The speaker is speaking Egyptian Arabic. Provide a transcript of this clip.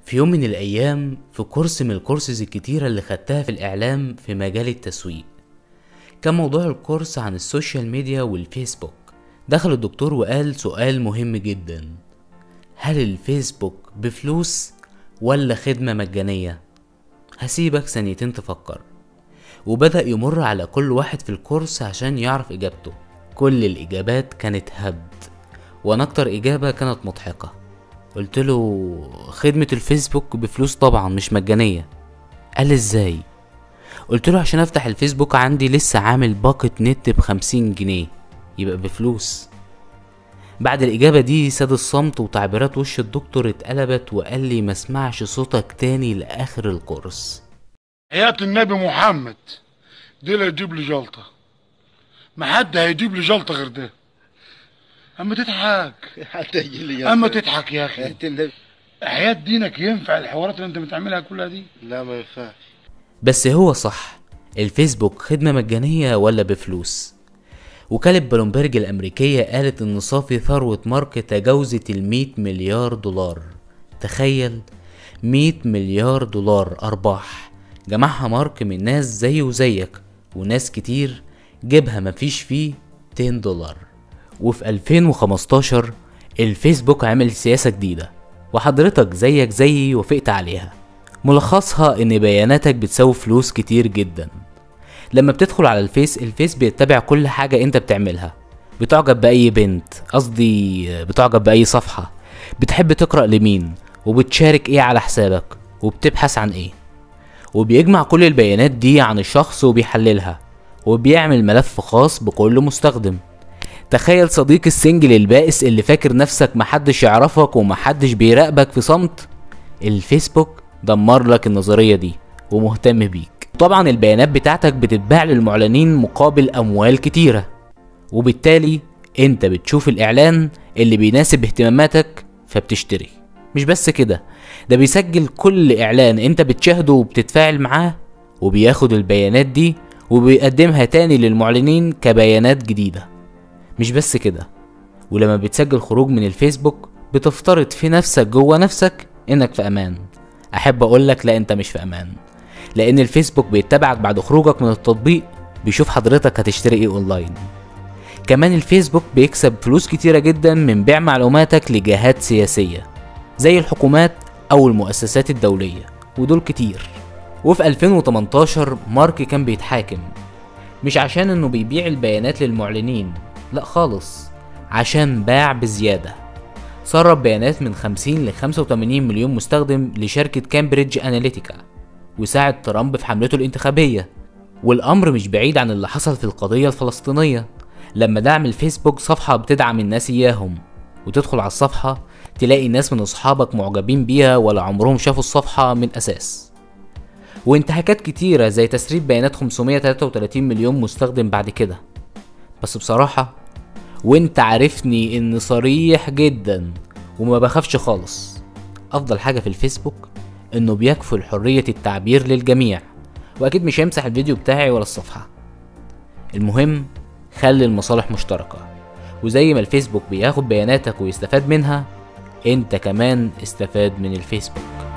في يوم من الأيام في كورس من الكورسز الكتيرة اللي خدتها في الإعلام في مجال التسويق كان موضوع الكورس عن السوشيال ميديا والفيسبوك دخل الدكتور وقال سؤال مهم جدا هل الفيسبوك بفلوس ولا خدمة مجانية؟ هسيبك ثانيتين تفكر وبدأ يمر على كل واحد في الكورس عشان يعرف إجابته كل الإجابات كانت هبد وأنا أكتر إجابة كانت مضحكة قلت له خدمة الفيسبوك بفلوس طبعا مش مجانية قال لي ازاي قلت له عشان افتح الفيسبوك عندي لسه عامل باقة نت بخمسين جنيه يبقى بفلوس بعد الإجابة دي ساد الصمت وتعبيرات وش الدكتور اتقلبت وقال لي ما اسمعش صوتك تاني لآخر الكورس حياة النبي محمد دي اللي يجيب لي جلطة ما حد هيجيب لي جلطة غير ده اما تضحك حتى يجي لي يا اما أخي. تضحك يا اخي حياة النبي حياة دينك ينفع الحوارات اللي انت بتعملها كلها دي لا ما ينفعش بس هو صح الفيسبوك خدمة مجانية ولا بفلوس وكالة بلومبرج الأمريكية قالت إن صافي ثروة مارك تجاوزت المية مليار دولار تخيل مية مليار دولار أرباح جمعها مارك من ناس زيه وزيك وناس كتير جيبها مفيش فيه 200 دولار وفي 2015 الفيسبوك عمل سياسة جديدة وحضرتك زيك زيي وافقت عليها ملخصها ان بياناتك بتساوي فلوس كتير جدا لما بتدخل على الفيس الفيس بيتبع كل حاجة انت بتعملها بتعجب بأي بنت قصدي بتعجب بأي صفحة بتحب تقرأ لمين وبتشارك ايه على حسابك وبتبحث عن ايه وبيجمع كل البيانات دي عن الشخص وبيحللها وبيعمل ملف خاص بكل مستخدم تخيل صديق السنجل البائس اللي فاكر نفسك محدش يعرفك ومحدش بيراقبك في صمت الفيسبوك دمر لك النظرية دي ومهتم بيك طبعا البيانات بتاعتك بتتباع للمعلنين مقابل أموال كتيرة وبالتالي انت بتشوف الإعلان اللي بيناسب اهتماماتك فبتشتري مش بس كده ده بيسجل كل إعلان انت بتشاهده وبتتفاعل معاه وبياخد البيانات دي وبيقدمها تاني للمعلنين كبيانات جديدة مش بس كده ولما بتسجل خروج من الفيسبوك بتفترض في نفسك جوه نفسك انك في امان احب اقولك لا انت مش في امان لان الفيسبوك بيتبعك بعد خروجك من التطبيق بيشوف حضرتك هتشتري ايه اونلاين كمان الفيسبوك بيكسب فلوس كتيرة جدا من بيع معلوماتك لجهات سياسية زي الحكومات او المؤسسات الدولية ودول كتير وفي 2018 مارك كان بيتحاكم مش عشان انه بيبيع البيانات للمعلنين لا خالص عشان باع بزيادة سرب بيانات من 50 ل 85 مليون مستخدم لشركة كامبريدج أناليتيكا وساعد ترامب في حملته الانتخابية والأمر مش بعيد عن اللي حصل في القضية الفلسطينية لما دعم الفيسبوك صفحة بتدعم الناس إياهم وتدخل على الصفحة تلاقي ناس من أصحابك معجبين بيها ولا عمرهم شافوا الصفحة من أساس وانتهاكات كتيرة زي تسريب بيانات 533 مليون مستخدم بعد كده بس بصراحة وانت عارفني ان صريح جدا وما بخافش خالص افضل حاجة في الفيسبوك انه بيكفل حرية التعبير للجميع واكيد مش هيمسح الفيديو بتاعي ولا الصفحة المهم خلي المصالح مشتركة وزي ما الفيسبوك بياخد بياناتك ويستفاد منها انت كمان استفاد من الفيسبوك